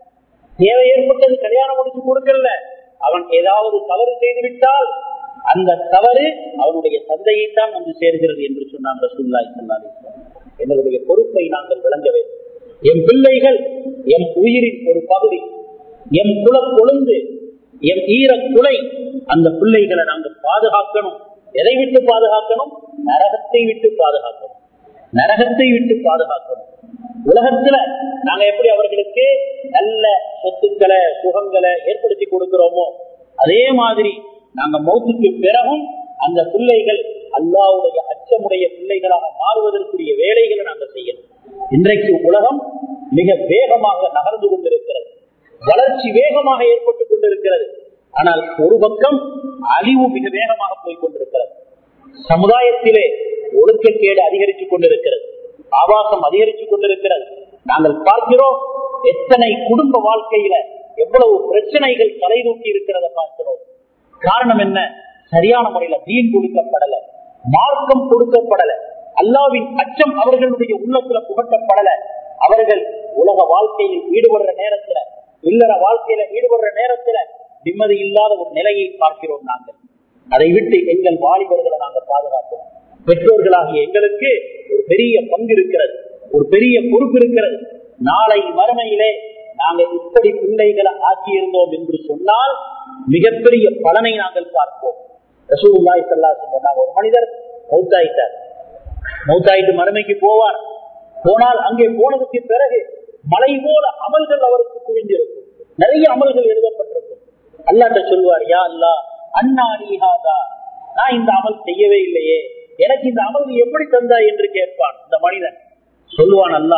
தேவை ஏற்பட்டது கல்யாணம் முடிச்சு கொடுக்கல அவன் ஏதாவது தவறு செய்து விட்டால் அந்த தவறு அவனுடைய தந்தையைத்தான் வந்து சேர்கிறது என்று சொன்னான் ரசூல்லாய் சொன்னாலே எங்களுடைய பொறுப்பை நாங்கள் விளங்க வேண்டும் எம் பிள்ளைகள் எம் உயிரின் ஒரு பகுதி எம் குல கொழுந்து எம் ஈர குலை அந்த பிள்ளைகளை நாங்கள் பாதுகாக்கணும் எதை விட்டு பாதுகாக்கணும் நரகத்தை விட்டு பாதுகாக்கணும் நரகத்தை விட்டு பாதுகாக்கணும் உலகத்துல நாங்க எப்படி அவர்களுக்கு நல்ல சொத்துக்களை சுகங்களை ஏற்படுத்தி கொடுக்கிறோமோ அதே மாதிரி நாங்க மௌத்துக்கு பிறகும் அந்த பிள்ளைகள் அல்லாவுடைய அச்சமுடைய பிள்ளைகளாக மாறுவதற்குரிய வேலைகளை நாங்கள் செய்யணும் இன்றைக்கு உலகம் மிக வேகமாக நகர்ந்து கொண்டிருக்கிறது வளர்ச்சி வேகமாக ஏற்பட்டுக் கொண்டிருக்கிறது ஆனால் ஒரு பக்கம் அழிவு மிக வேகமாக போய் கொண்டிருக்கிறது சமுதாயத்திலே ஒழுக்கக்கேடு அதிகரித்துக் கொண்டிருக்கிறது ஆபாசம் அதிகரித்துக் கொண்டிருக்கிறது நாங்கள் பார்க்கிறோம் எத்தனை குடும்ப வாழ்க்கையில எவ்வளவு பிரச்சனைகள் தலை தூக்கி இருக்கிறத பார்க்கிறோம் காரணம் என்ன சரியான முறையில தீன் கொடுக்கப்படல மார்க்கம் கொடுக்கப்படல அல்லாவின் அச்சம் அவர்களுடைய உள்ளத்துல புகட்டப்படல அவர்கள் உலக வாழ்க்கையில் ஈடுபடுற நேரத்துல இல்லற வாழ்க்கையில ஈடுபடுற நேரத்துல நிம்மதி இல்லாத ஒரு நிலையை பார்க்கிறோம் நாங்கள் அதை விட்டு எங்கள் வாலிபர்களை நாங்கள் பாதுகாக்கிறோம் பெற்றோர்களாகிய எங்களுக்கு ஒரு பெரிய பங்கு இருக்கிறது ஒரு பெரிய பொறுப்பு இருக்கிறது நாளை மறுமையிலே நாங்கள் இப்படி பிள்ளைகளை ஆக்கியிருந்தோம் என்று சொன்னால் மிகப்பெரிய பலனை நாங்கள் பார்ப்போம் ரசூல்லாய் சல்லா சொன்னாங்க ஒரு மனிதர் மௌத்தாயிட்டார் மௌத்தாயிட்டு மறுமைக்கு போவார் போனால் அங்கே போனதுக்கு பிறகு மலை போல அமல்கள் அவருக்கு குவிந்திருக்கும் நிறைய அமல்கள் எழுதப்பட்டிருக்கும் அல்லாட்ட சொல்வார் யா அல்லா அண்ணா அலிஹாதா நான் இந்த அமல் செய்யவே இல்லையே எனக்கு இந்த அமல் நீ எப்படி தந்தா என்று கேட்பான் இந்த மனிதன் சொல்லுவான் அல்லா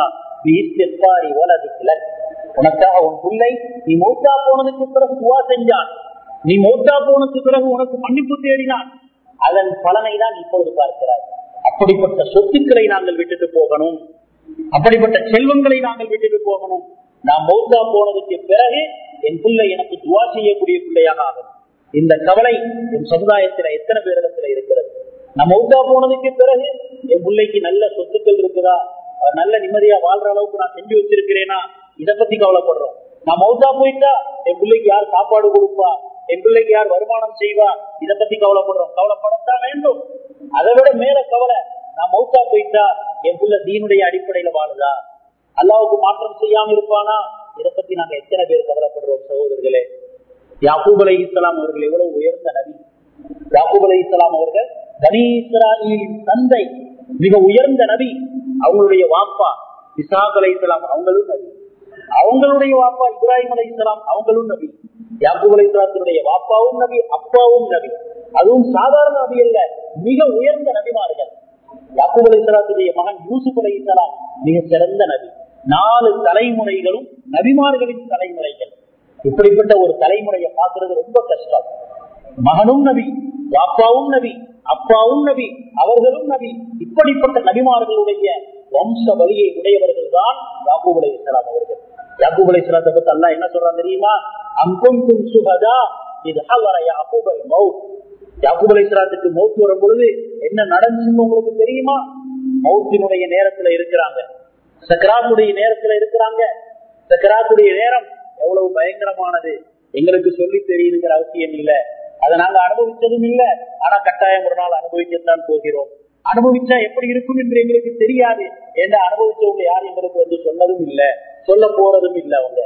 உனக்காக உன் பிள்ளை நீ மௌத்தா போனதுக்கு பிறகு துவா செஞ்சான் நீ மௌத்தா போனதுக்கு பிறகு உனக்கு மன்னிப்பு தேடினான் அதன் பலனை தான் இப்பொழுது பார்க்கிறாய் அப்படிப்பட்ட சொத்துக்களை நாங்கள் விட்டுட்டு போகணும் அப்படிப்பட்ட செல்வங்களை நாங்கள் விட்டுட்டு போகணும் நான் மௌத்தா போனதுக்கு பிறகு என் பிள்ளை எனக்கு துவா செய்யக்கூடிய பிள்ளையாக ஆகணும் இந்த கவலை என் சமுதாயத்துல எத்தனை பேரிடத்துல இருக்கிறது நான் மௌத்தா போனதுக்கு பிறகு என் பிள்ளைக்கு நல்ல சொத்துக்கள் இருக்குதா நல்ல நிம்மதியா வாழ்ற அளவுக்கு நான் செஞ்சு வச்சிருக்கிறேனா இத பத்தி கவலைப்படுறோம் நான் மௌத்தா போயிட்டா என் பிள்ளைக்கு யார் சாப்பாடு கொடுப்பா என் பிள்ளைக்கு யார் வருமானம் செய்வா இத பத்தி கவலைப்படுறோம் கவலைப்படத்தான் வேண்டும் அதை விட மேல கவலை நான் மௌத்தா போயிட்டா என் பிள்ளை தீனுடைய அடிப்படையில வாழுதா அல்லாவுக்கு மாற்றம் செய்யாம இருப்பானா இதை பத்தி நாங்க எத்தனை பேர் கவலைப்படுறோம் சகோதரர்களே யாக்கூப் அலை இஸ்லாம் அவர்கள் எவ்வளவு உயர்ந்த நபி யாக்கூப் அலை இஸ்லாம் அவர்கள் பனி இஸ்ராயின் தந்தை மிக உயர்ந்த நபி அவங்களுடைய வாப்பா இசாக் அலை இஸ்லாம் அவங்களும் நபி அவங்களுடைய வாப்பா இப்ராஹிம் அலை இஸ்லாம் அவங்களும் நபி யாக்கூப் அலை இஸ்லாத்தினுடைய வாப்பாவும் நபி அப்பாவும் நபி அதுவும் சாதாரண நபி அல்ல மிக உயர்ந்த நபிமார்கள் யாக்கூப் அலை இஸ்லாத்துடைய மகன் யூசுப் அலை இஸ்லாம் மிக சிறந்த நபி நாலு தலைமுறைகளும் நபிமார்களின் தலைமுறைகள் இப்படிப்பட்ட ஒரு தலைமுறையை பார்க்கறது ரொம்ப கஷ்டம் மகனும் நபி வாப்பாவும் நபி அப்பாவும் நபி அவர்களும் நபி இப்படிப்பட்ட நபிமார்களுடைய வம்ச வழியை உடையவர்கள் தான் யாக்கூப் அலை இஸ்லாம் அவர்கள் யாக்கூப் அலை இஸ்லாத்தை பத்தி அல்லா என்ன சொல்றான் தெரியுமா அங்கும் சுகதா இது யாக்கூப் அல் மவுத் யாக்கூப் அலை இஸ்லாத்துக்கு மௌத்து வரும் பொழுது என்ன நடந்துச்சுன்னு உங்களுக்கு தெரியுமா மௌத்தினுடைய நேரத்துல இருக்கிறாங்க சக்கராத்துடைய நேரத்துல இருக்கிறாங்க சக்கராத்துடைய நேரம் எவ்வளவு பயங்கரமானது எங்களுக்கு சொல்லி தெரியுதுங்கிற அவசியம் இல்ல அதை நாங்க அனுபவிச்சதும் இல்ல ஆனா கட்டாயம் ஒரு நாள் அனுபவிக்கத்தான் போகிறோம் அனுபவிச்சா எப்படி இருக்கும் என்று எங்களுக்கு தெரியாது என்ற அனுபவிச்சவங்க யாரும் எங்களுக்கு வந்து சொன்னதும் இல்ல சொல்ல போறதும் இல்ல அவங்க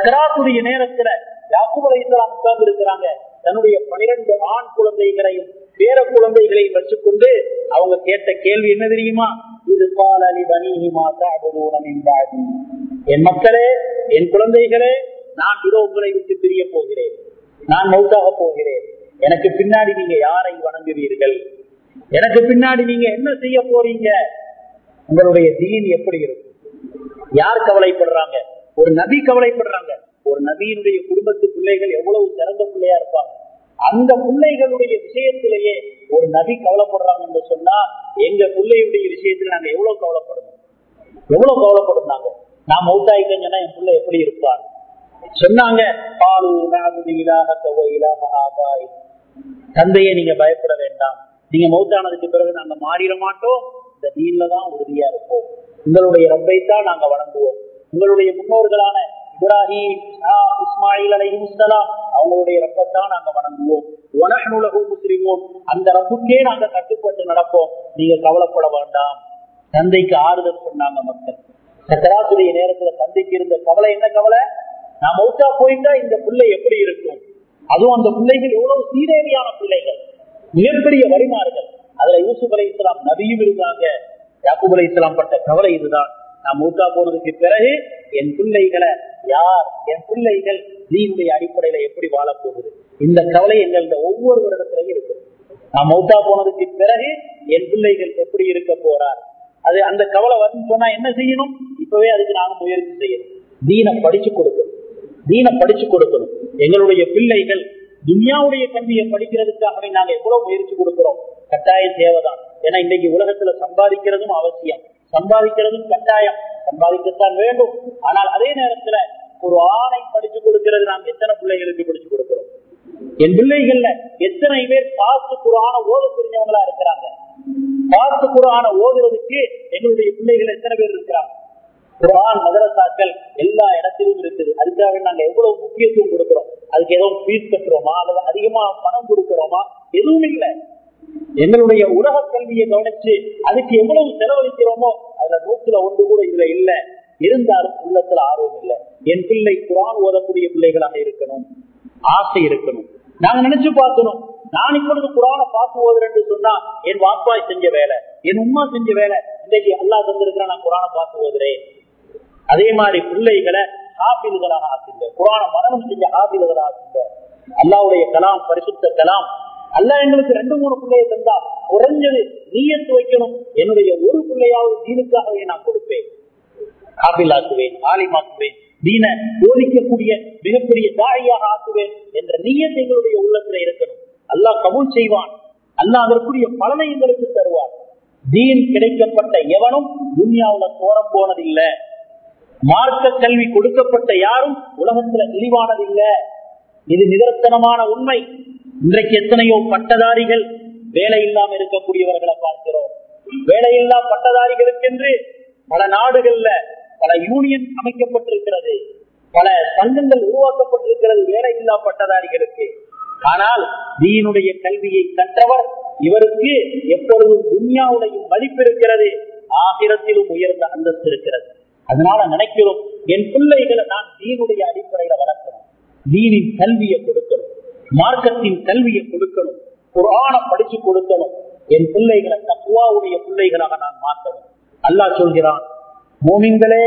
சக்கராத்துடைய நேரத்துல யாக்குப் அலை இஸ்லாம் உட்கார்ந்து இருக்கிறாங்க தன்னுடைய பனிரெண்டு ஆண் குழந்தைகளையும் பேர குழந்தைகளை வச்சுக்கொண்டு அவங்க கேட்ட கேள்வி என்ன தெரியுமா இது பாலி பனிஹிமா தாபுதூனமின்பாடி என் மக்களே என் குழந்தைகளே நான் இதோ உங்களை விட்டு பிரிய போகிறேன் நான் மௌத்தாக போகிறேன் எனக்கு பின்னாடி நீங்க யாரை வணங்குவீர்கள் எனக்கு பின்னாடி நீங்க என்ன செய்ய போறீங்க உங்களுடைய தீன் எப்படி இருக்கும் யார் கவலைப்படுறாங்க ஒரு நபி கவலைப்படுறாங்க ஒரு நபியினுடைய குடும்பத்து பிள்ளைகள் எவ்வளவு சிறந்த பிள்ளையா இருப்பாங்க அந்த பிள்ளைகளுடைய விஷயத்திலேயே ஒரு நபி கவலைப்படுறாங்க என்று சொன்னா எங்க பிள்ளையுடைய விஷயத்துல நாங்க எவ்வளவு கவலைப்படணும் எவ்வளவு கவலைப்படுறாங்க நான் மௌத்தாயிட்டேன்னு சொன்னா என் பிள்ளை எப்படி இருப்பான் சொன்னாங்க பாலு நாகுதி இலாக கவ இலாக ஆபாய் தந்தையை நீங்க பயப்பட வேண்டாம் நீங்க மௌத்தானதுக்கு பிறகு நாங்க மாறிட மாட்டோம் இந்த நீன்ல தான் உறுதியா இருப்போம் உங்களுடைய ரப்பை தான் நாங்க வணங்குவோம் உங்களுடைய முன்னோர்களான இப்ராஹிம் இஸ்மாயில் அலை முஸ்லாம் அவங்களுடைய ரப்பத்தான் நாங்க வணங்குவோம் உலகு முஸ்லிமோன் அந்த ரப்புக்கே நாங்க கட்டுப்பட்டு நடப்போம் நீங்க கவலைப்பட வேண்டாம் தந்தைக்கு ஆறுதல் சொன்னாங்க மக்கள் சக்கராத்துடைய நேரத்துல தந்தைக்கு இருந்த கவலை என்ன கவலை நான் மௌத்தா போயிட்டா இந்த பிள்ளை எப்படி இருக்கும் அதுவும் அந்த பிள்ளைகள் எவ்வளவு சீரேவியான பிள்ளைகள் மிகப்பெரிய வழிமாறுகள் அதுல யூசுப் அலை இஸ்லாம் நபியும் இருந்தாங்க யாக்கூப் அலை இஸ்லாம் பட்ட கவலை இதுதான் நான் மூத்தா போனதுக்கு பிறகு என் பிள்ளைகளை யார் என் பிள்ளைகள் நீனுடைய அடிப்படையில எப்படி வாழப் போகுது இந்த கவலை எங்கள்ட ஒவ்வொரு வருடத்திலையும் இருக்கு நான் மௌத்தா போனதுக்கு பிறகு என் பிள்ளைகள் எப்படி இருக்க போறார் அது அந்த கவலை வந்து சொன்னா என்ன செய்யணும் இப்பவே அதுக்கு நாங்க முயற்சி செய்யணும் தீனை படிச்சு கொடுக்கணும் தீனை படிச்சு கொடுக்கணும் எங்களுடைய பிள்ளைகள் துன்யாவுடைய கல்வியை படிக்கிறதுக்காகவே நாங்க எவ்வளவு முயற்சி கொடுக்கிறோம் கட்டாய தேவைதான் ஏன்னா இன்னைக்கு உலகத்துல சம்பாதிக்கிறதும் அவசியம் சம்பாதிக்கிறதும் கட்டாயம் சம்பாதிக்கத்தான் வேண்டும் ஆனால் அதே நேரத்துல ஒரு ஆணை படிச்சு கொடுக்கிறது நாம் எத்தனை பிள்ளைகளுக்கு படிச்சு கொடுக்கிறோம் என் பிள்ளைகள்ல எத்தனை பேர் பார்த்து குரான ஓத தெரிஞ்சவங்களா இருக்கிறாங்க பார்த்து குரான ஓதுறதுக்கு எங்களுடைய பிள்ளைகள் எத்தனை பேர் இருக்கிறாங்க குரான் மதரசாக்கள் எல்லா இடத்திலும் இருக்குது அதுக்காக நாங்க எவ்வளவு முக்கியத்துவம் கொடுக்கிறோம் அதுக்கு ஏதோ ஃபீஸ் கட்டுறோமா அல்லது அதிகமா பணம் கொடுக்கிறோமா எதுவும் இல்லை எங்களுடைய உலக கல்வியை கவனிச்சு அதுக்கு எவ்வளவு செலவழிக்கிறோமோ அதுல நூத்துல ஒன்று கூட இதுல இல்ல இருந்தாலும் உள்ளத்துல ஆர்வம் இல்லை என் பிள்ளை குரான் ஓதக்கூடிய பிள்ளைகளாக இருக்கணும் ஆசை இருக்கணும் நாங்க நினைச்சு பார்க்கணும் நான் இப்பொழுது குரான பார்த்து ஓதுறேன்னு சொன்னா என் வாப்பாய் செஞ்ச வேலை என் உமா செஞ்ச வேலை இன்னைக்கு அல்லா தந்திருக்கிறேன் நான் குரான பார்த்து ஓதுறேன் அதே மாதிரி பிள்ளைகளை ஹாபில்களாக ஆக்குங்க குரான மனநம் செஞ்ச ஹாபில்களாக ஆக்குங்க அல்லாவுடைய கலாம் பரிசுத்த கலாம் அல்ல எங்களுக்கு ரெண்டு மூணு பிள்ளையை தந்தா குறைஞ்சது நீயத்து வைக்கணும் என்னுடைய ஒரு பிள்ளையாவது தீனுக்காகவே நான் கொடுப்பேன் காபில் ஆக்குவேன் ஆலிமாக்குவேன் தீன போதிக்கக்கூடிய மிகப்பெரிய தாயாக ஆக்குவேன் என்ற நீயத்தை எங்களுடைய உள்ளத்துல இருக்கணும் அல்லாஹ் கபூல் செய்வான் அல்லாஹ் அதற்குரிய பலனை எங்களுக்கு தருவார் தீன் கிடைக்கப்பட்ட எவனும் துன்யாவுல தோரம் போனதில்லை மார்க்க கல்வி கொடுக்கப்பட்ட யாரும் உலகத்துல இழிவானதில்லை இது நிதர்சனமான உண்மை இன்றைக்கு எத்தனையோ பட்டதாரிகள் வேலை இல்லாம இருக்கக்கூடியவர்களை பார்க்கிறோம் வேலையில்லா பட்டதாரிகளுக்கென்று பல நாடுகள்ல பல யூனியன் அமைக்கப்பட்டிருக்கிறது பல சங்கங்கள் உருவாக்கப்பட்டிருக்கிறது வேலையில்லா பட்டதாரிகளுக்கு ஆனால் தீனுடைய கல்வியை கற்றவர் இவருக்கு எப்பொழுதும் துன்யாவுடையும் மதிப்பு இருக்கிறது ஆகிரத்திலும் உயர்ந்த அந்தஸ்து இருக்கிறது அதனால நினைக்கிறோம் என் பிள்ளைகளை நான் தீனுடைய அடிப்படையில வளர்க்கணும் தீனின் கல்வியை கொடுக்கணும் மார்க்கத்தின் கல்வியை கொடுக்கணும் ஒரு ஆணை படிச்சு கொடுக்கணும் என் பிள்ளைகளை தக்குவாவுடைய பிள்ளைகளாக நான் மாற்றணும் அல்லாஹ் சொல்கிறான் மோமிங்களே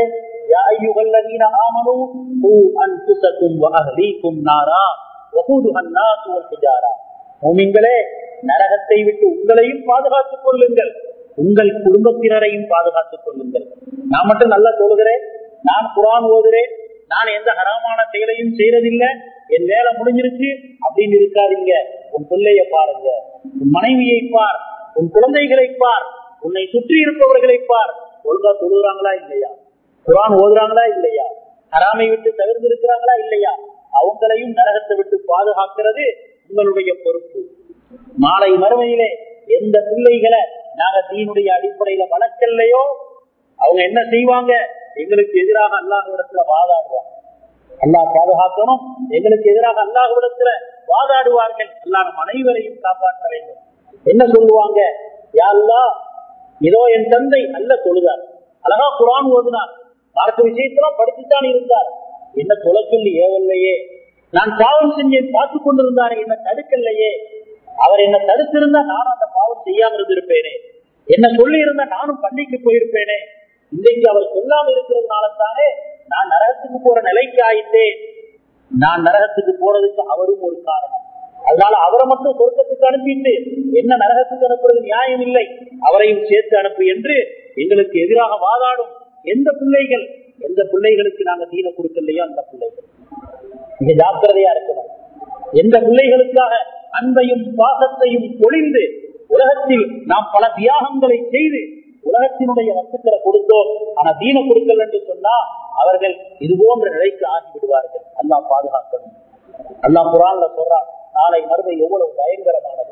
நரகத்தை விட்டு உங்களையும் பாதுகாத்துக் கொள்ளுங்கள் உங்கள் குடும்பத்தினரையும் பாதுகாத்துக் கொள்ளுங்கள் நான் மட்டும் நல்லா சொல்கிறேன் நான் குரான் ஓதுறேன் நான் எந்த ஹராமான செயலையும் செய்யறதில்லை என் வேலை முடிஞ்சிருச்சு அப்படின்னு இருக்காதீங்க உன் பிள்ளைய பாருங்க உன் மனைவியை பார் உன் குழந்தைகளை பார் உன்னை சுற்றி இருப்பவர்களை பார் ஒழுங்கா தொழுகிறாங்களா இல்லையா குரான் ஓதுறாங்களா இல்லையா ஹராமை விட்டு தவிர்த்து இருக்கிறாங்களா இல்லையா அவங்களையும் நரகத்தை விட்டு பாதுகாக்கிறது உங்களுடைய பொறுப்பு நாளை மறுமையிலே எந்த பிள்ளைகளை நாங்க தீனுடைய அடிப்படையில வளர்க்கலையோ அவங்க என்ன செய்வாங்க எங்களுக்கு எதிராக அல்லாஹிடத்துல வாதாடுவாங்க அல்லாஹ் பாதுகாக்கணும் எங்களுக்கு எதிராக அல்லாஹிடத்துல வாதாடுவார்கள் அல்லாஹ் நம் அனைவரையும் காப்பாற்ற வேண்டும் என்ன சொல்லுவாங்க யாருலா இதோ என் தந்தை அல்ல தொழுதார் அழகா குரான் ஓதுனார் மார்க்க விஷயத்தெல்லாம் படிச்சுத்தான் இருந்தார் என்ன தொலை சொல்லி ஏவல்லையே நான் பாவம் செஞ்சேன் பார்த்து கொண்டிருந்தாரே என்ன தடுக்கலையே அவர் என்ன தடுத்திருந்தா நானும் அந்த பாவம் செய்யாம இருந்திருப்பேனே என்ன சொல்லி இருந்தா நானும் பள்ளிக்கு போயிருப்பேனே இன்றைக்கு அவர் சொல்லாம இருக்கிறதுனால தானே நான் நரகத்துக்கு போற நிலைக்கு ஆயிட்டேன் நான் நரகத்துக்கு போறதுக்கு அவரும் ஒரு காரணம் அதனால அவரை மட்டும் சொர்க்கத்துக்கு அனுப்பிட்டு என்ன நரகத்துக்கு அனுப்புறது நியாயம் இல்லை அவரையும் சேர்த்து அனுப்பு என்று எங்களுக்கு எதிராக வாதாடும் எந்த பிள்ளைகள் எந்த பிள்ளைகளுக்கு நாங்க தீன கொடுக்கலையோ அந்த பிள்ளைகள் மிக ஜாக்கிரதையா இருக்கணும் எந்த பிள்ளைகளுக்காக அன்பையும் பாசத்தையும் பொழிந்து உலகத்தில் நாம் பல தியாகங்களை செய்து உலகத்தினுடைய வஸ்துக்களை கொடுத்தோம் ஆனா தீன கொடுக்கல் என்று சொன்னா அவர்கள் இது போன்ற நிலைக்கு ஆகிவிடுவார்கள் அல்லா பாதுகாக்கணும் அல்லா குரான்ல சொல்றான் நாளை மறுமை எவ்வளவு பயங்கரமானது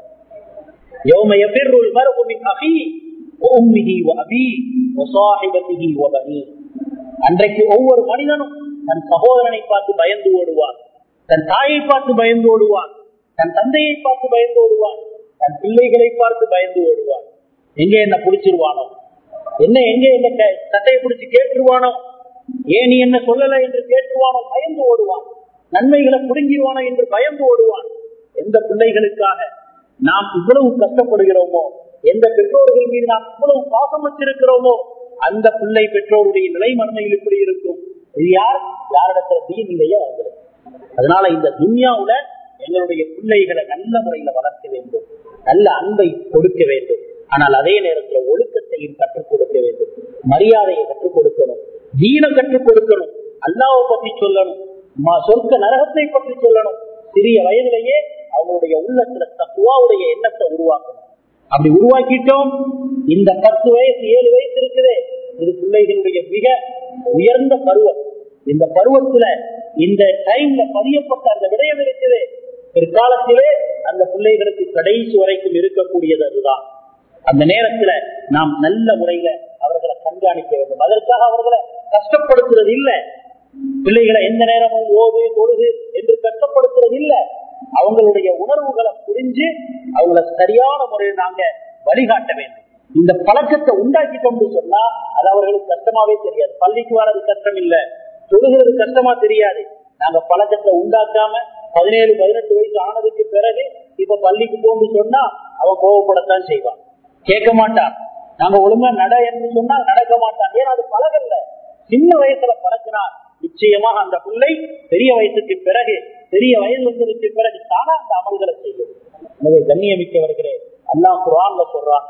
يوم يفر المرء من أخيه وأمه وأبيه وصاحبته وبنيه அன்றைக்கு ஒவ்வொரு மனிதனும் தன் சகோதரனை பார்த்து பயந்து ஓடுவான் தன் தாயை பார்த்து பயந்து ஓடுவான் தன் தந்தையை பார்த்து பயந்து ஓடுவான் தன் பிள்ளைகளை பார்த்து பயந்து ஓடுவான் எங்க என்ன பிடிச்சிருவானோ என்ன எங்க என்ன சட்டையை பிடிச்சு கேட்டுருவானோ ஏன் நீ என்ன சொல்லல என்று கேட்டுருவானோ பயந்து ஓடுவான் நன்மைகளை புடுங்கிடுவானோ என்று பயந்து ஓடுவான் எந்த பிள்ளைகளுக்காக நாம் இவ்வளவு கஷ்டப்படுகிறோமோ எந்த பெற்றோர்கள் மீது நாம் இவ்வளவு பாசம் வச்சிருக்கிறோமோ அந்த பிள்ளை பெற்றோருடைய நிலை மனமையில் இப்படி இருக்கும் இது யார் யாரிடத்துல தீன் இல்லையோ அவங்களுக்கு அதனால இந்த துன்யாவுல எங்களுடைய பிள்ளைகளை நல்ல முறையில வளர்க்க வேண்டும் நல்ல அன்பை கொடுக்க வேண்டும் ஆனால் அதே நேரத்துல ஒழுக்கத்தையும் கற்றுக் கொடுக்க வேண்டும் மரியாதையை கற்றுக் கொடுக்கணும் தீன கற்றுக் கொடுக்கணும் அல்லாவை பற்றி சொல்லணும் சொர்க்க நரகத்தை பற்றி சொல்லணும் சிறிய வயதிலேயே அவங்களுடைய உள்ளத்துல தக்குவாவுடைய எண்ணத்தை உருவாக்கணும் அப்படி உருவாக்கிட்டோம் இந்த பத்து வயசு ஏழு வயசு இருக்குதே இது பிள்ளைகளுடைய மிக உயர்ந்த பருவம் இந்த பருவத்துல இந்த டைம்ல பதியப்பட்ட அந்த விடயம் இருக்குது பிற்காலத்திலே அந்த பிள்ளைகளுக்கு கடைசி வரைக்கும் இருக்கக்கூடியது அதுதான் அந்த நேரத்துல நாம் நல்ல முறையில அவர்களை கண்காணிக்க வேண்டும் அதற்காக அவர்களை கஷ்டப்படுத்துறது இல்ல பிள்ளைகளை எந்த நேரமும் ஓது தொழுது என்று கஷ்டப்படுத்துறது இல்ல அவங்களுடைய உணர்வுகளை புரிஞ்சு அவங்கள சரியான முறையில் நாங்க வழிகாட்ட வேண்டும் இந்த பழக்கத்தை உண்டாக்கிட்டோம்னு சொன்னா அது அவர்களுக்கு கஷ்டமாவே தெரியாது பள்ளிக்கு வர்றது கஷ்டம் இல்ல தொழுகிறது கஷ்டமா தெரியாது நாங்க பழக்கத்தை உண்டாக்காம பதினேழு பதினெட்டு வயசு ஆனதுக்கு பிறகு இப்ப பள்ளிக்கு போன்னு சொன்னா அவன் கோவப்படத்தான் செய்வான் கேட்க மாட்டான் நாங்க ஒழுங்கா நட என்று சொன்னா நடக்க மாட்டான் ஏன்னா அது பழகல்ல சின்ன வயசுல பழக்கினா நிச்சயமாக அந்த பிள்ளை பெரிய வயசுக்கு பிறகு பெரிய வயது வந்ததுக்கு பிறகு தானா அந்த அமல்களை செய்யும் எனவே கண்ணியமிக்கவர்களே அல்லாஹ் குரான்ல சொல்றான்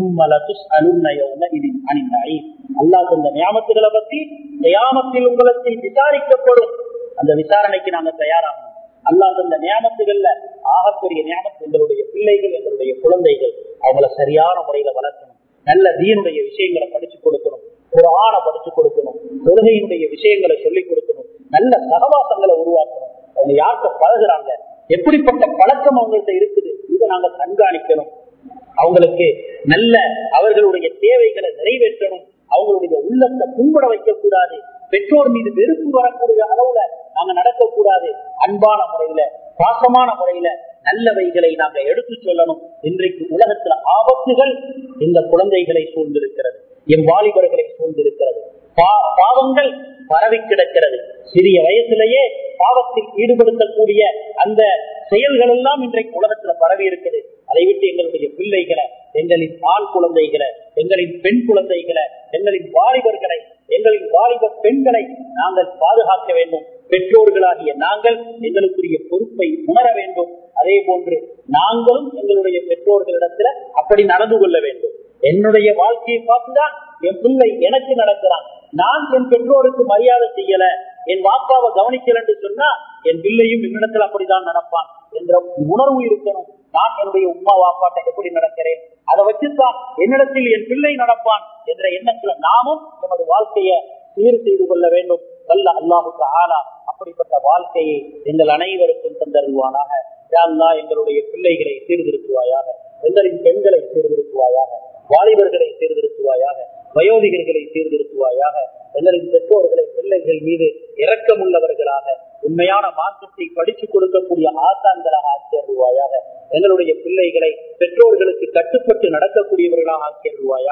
அல்லாஹ் அந்த நியாமத்துகளை பத்தி நியாமத்தில் உங்களுக்கு விசாரிக்கப்படும் அந்த விசாரணைக்கு நாங்க தயாராகணும் அல்லாஹ் அந்த நியாமத்துகள்ல ஆகப்பெரிய நியாமத்து எங்களுடைய பிள்ளைகள் எங்களுடைய குழந்தைகள் அவங்கள சரியான முறையில வளர்க்கணும் நல்ல தீனுடைய விஷயங்களை படிச்சு கொடுக்கணும் ஒரு ஆணை படிச்சு கொடுக்கணும் தொழுகையினுடைய விஷயங்களை சொல்லிக் கொடுக்கணும் நல்ல சகவாசங்களை உருவாக்கணும் அவங்க யார்கிட்ட பழகுறாங்க எப்படிப்பட்ட பழக்கம் அவங்கள்ட்ட இருக்குது இதை நாங்க கண்காணிக்கணும் அவங்களுக்கு நல்ல அவர்களுடைய தேவைகளை நிறைவேற்றணும் அவங்களுடைய உள்ளத்தை புண்பட வைக்க கூடாது பெற்றோர் மீது வெறுப்பு வரக்கூடிய அளவுல நாங்க நடக்கக்கூடாது அன்பான முறையில பாசமான முறையில நல்லவைகளை நாங்க எடுத்து சொல்லணும் இன்றைக்கு உலகத்துல ஆபத்துகள் இந்த குழந்தைகளை சூழ்ந்திருக்கிறது என் வாலிபர்களை சூழ்ந்திருக்கிறது பாவங்கள் பரவி கிடக்கிறது சிறிய வயசுலேயே பாவத்தில் ஈடுபடுத்தக்கூடிய அந்த செயல்கள் எல்லாம் இன்றைக்கு உலகத்துல பரவி இருக்குது அதை விட்டு எங்களுடைய பிள்ளைகளை எங்களின் ஆண் குழந்தைகளை எங்களின் பெண் குழந்தைகளை எங்களின் வாலிபர்களை எங்களின் வாலிப பெண்களை நாங்கள் பாதுகாக்க வேண்டும் பெற்றோர்களாகிய நாங்கள் எங்களுக்குரிய பொறுப்பை உணர வேண்டும் அதே போன்று நாங்களும் எங்களுடைய பெற்றோர்களிடத்துல அப்படி நடந்து கொள்ள வேண்டும் என்னுடைய வாழ்க்கையை பார்த்துதான் என் பிள்ளை எனக்கு நடக்கிறான் நான் என் பெற்றோருக்கு மரியாதை செய்யல என் வாப்பாவை கவனிக்கல என்று சொன்னா என் பிள்ளையும் என்னிடத்தில் அப்படிதான் நடப்பான் என்ற உணர்வு இருக்கணும் நான் என்னுடைய உமா வாப்பாட்ட எப்படி நடக்கிறேன் அதை வச்சுதான் என்னிடத்தில் என் பிள்ளை நடப்பான் என்ற எண்ணத்துல நாமும் நமது வாழ்க்கையை சீர் செய்து கொள்ள வேண்டும் வல்ல அல்லாஹுக்கு ஆனா அப்படிப்பட்ட வாழ்க்கையை எங்கள் அனைவருக்கும் தந்தருவானாக அல்லா எங்களுடைய பிள்ளைகளை சீர்திருத்துவாயாக எங்களின் பெண்களை சீர்திருத்துவாயாக வாலிபர்களை சீர்திருத்துவாயாக வயோதிகர்களை சீர்திருத்துவாயாக எங்களின் பெற்றோர்களை பிள்ளைகள் மீது இரக்கமுள்ளவர்களாக உண்மையான மாற்றத்தை படித்துக் கொடுக்கக்கூடிய ஆசான்களாக ஆக்கி அருள்வாயாக எங்களுடைய பிள்ளைகளை பெற்றோர்களுக்கு கட்டுப்பட்டு நடக்கக்கூடியவர்களாக ஆக்கி அருள்வாயாக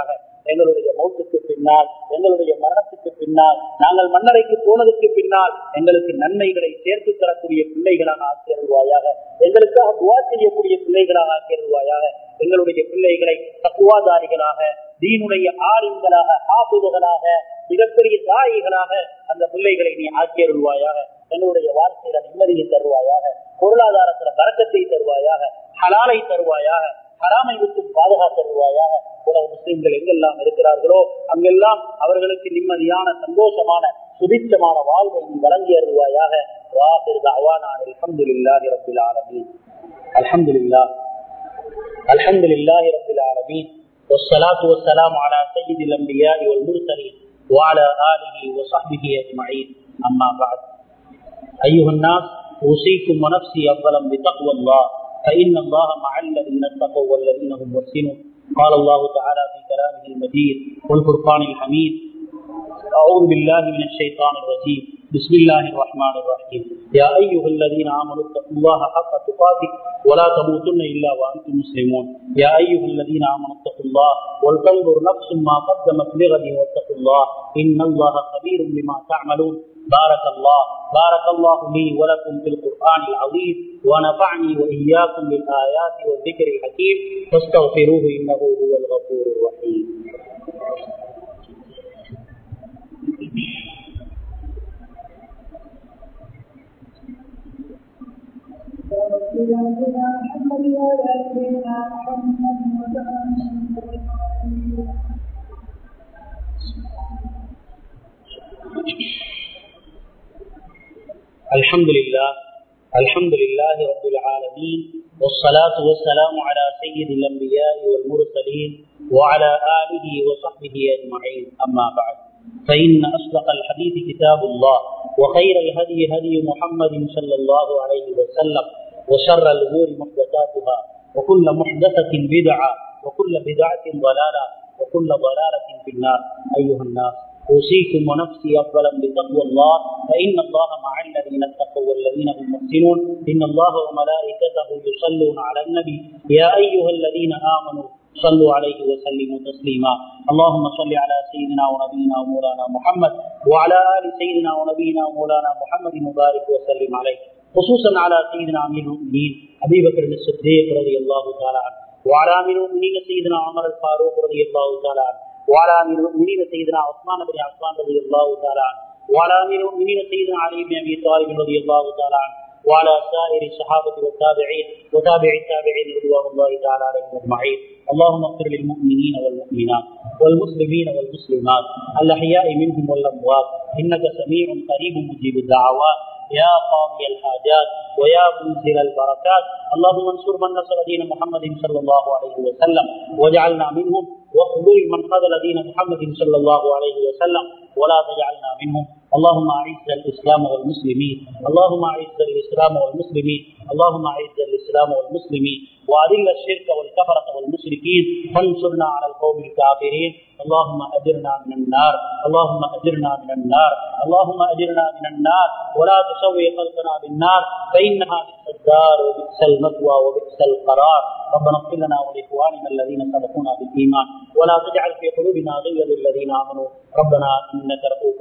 எங்களுடைய மௌத்துக்கு பின்னால் எங்களுடைய மரணத்துக்கு பின்னால் நாங்கள் மன்னரைக்கு போனதுக்கு பின்னால் எங்களுக்கு நன்மைகளை சேர்த்து தரக்கூடிய பிள்ளைகளாக ஆக்கியருவாயாக எங்களுக்காக துவா செய்யக்கூடிய பிள்ளைகளாக ஆக்கியருவாயாக எங்களுடைய பிள்ளைகளை தக்குவாதாரிகளாக தீனுடைய ஆளுங்களாக ஆப்புதலாக மிகப்பெரிய தாயிகளாக அந்த பிள்ளைகளை நீ ஆக்கியருள்வாயாக எங்களுடைய வாழ்க்கையில நிம்மதியை தருவாயாக பொருளாதாரத்துல பறக்கத்தை தருவாயாக ஹலாலை தருவாயாக ஹராமை விட்டு பாதுகாத்தருவாயாக உலக முஸ்லிம்கள் எங்கெல்லாம் இருக்கிறார்களோ அங்கெல்லாம் அவர்களுக்கு நிம்மதியான சந்தோஷமான சுபித்தமான வாழ்வை நீ வழங்கி அருள்வாயாக அலமதுல்லாஹி ரபில் ஆலமீன் அல்ஹம்துலில்லாஹ் அல்ஹம்துலில்லாஹி ரபில் ஆலமீன் والصلاة والسلام على سيد الأنبياء والمرسلين وعلى آله وصحبه أجمعين أما بعد أيها الناس أوصيكم ونفسي أولا بتقوى الله فإن الله مع الذين اتقوا والذين هم محسنون قال الله تعالى في كلامه المجيد والفرقان الحميد أعوذ بالله من الشيطان الرجيم بسم الله الرحمن الرحيم يا أيها الذين آمنوا اتقوا الله حق تقاته ولا تموتن إلا وأنتم مسلمون يا أيها الذين آمنوا اتقوا الله ولتنظر نفس ما قدمت لغد واتقوا الله إن الله خبير بما تعملون بارك الله بارك الله لي ولكم في القرآن العظيم ونفعني وإياكم بالآيات والذكر الحكيم فاستغفروه إنه هو الغفور الرحيم الحمد لله الحمد لله رب العالمين والصلاة والسلام على سيد الأنبياء والمرسلين وعلى آله وصحبه أجمعين أما بعد فإن أصدق الحديث كتاب الله وخير الهدي هدي محمد صلى الله عليه وسلم وشر الأمور محدثاتها وكل محدثة بدعة وكل بدعة ضلالة وكل ضلالة في النار أيها الناس أوصيكم ونفسي أفضلا بتقوى الله فإن الله مع الذين اتقوا والذين هم محسنون إن الله وملائكته يصلون على النبي يا أيها الذين آمنوا صلوا عليه وسلموا تسليما اللهم صل على سيدنا ونبينا ومولانا محمد وعلى آل سيدنا ونبينا ومولانا محمد مبارك وسلم عليه خصوصا على سيدنا أمير المؤمنين أبي بكر الصديق رضي الله تعالى عنه وعلى أمير المؤمنين سيدنا عمر الفاروق رضي الله تعالى عنه وعلى امير المؤمنين سيدنا عثمان بن عفان رضي الله تعالى عنه وعلى امير المؤمنين سيدنا علي بن ابي طالب رضي الله تعالى عنه وعلى سائر الصحابه والتابعين وتابع التابعين رضوان الله تعالى عليهم اجمعين اللهم اغفر للمؤمنين والمؤمنات والمسلمين والمسلمات الاحياء منهم والاموات انك سميع قريب مجيب الدعوات يا قاضي الحاجات ويا منزل البركات اللهم انصر من نصر دين محمد صلى الله عليه وسلم واجعلنا منهم واخذل من خذل دين محمد صلى الله عليه وسلم ولا تجعلنا منهم اللهم اعز الاسلام والمسلمين اللهم اعز الاسلام والمسلمين اللهم اعز الاسلام والمسلمين واذل الشرك والكفرة والمشركين فانصرنا على القوم الكافرين اللهم اجرنا من النار اللهم اجرنا من النار اللهم اجرنا من النار ولا تسوي خلقنا بالنار فانها بئس الدار وبئس المثوى وبئس القرار ربنا اغفر لنا ولاخواننا الذين سبقونا بالايمان ولا تجعل في قلوبنا غلا للذين امنوا ربنا انك رؤوف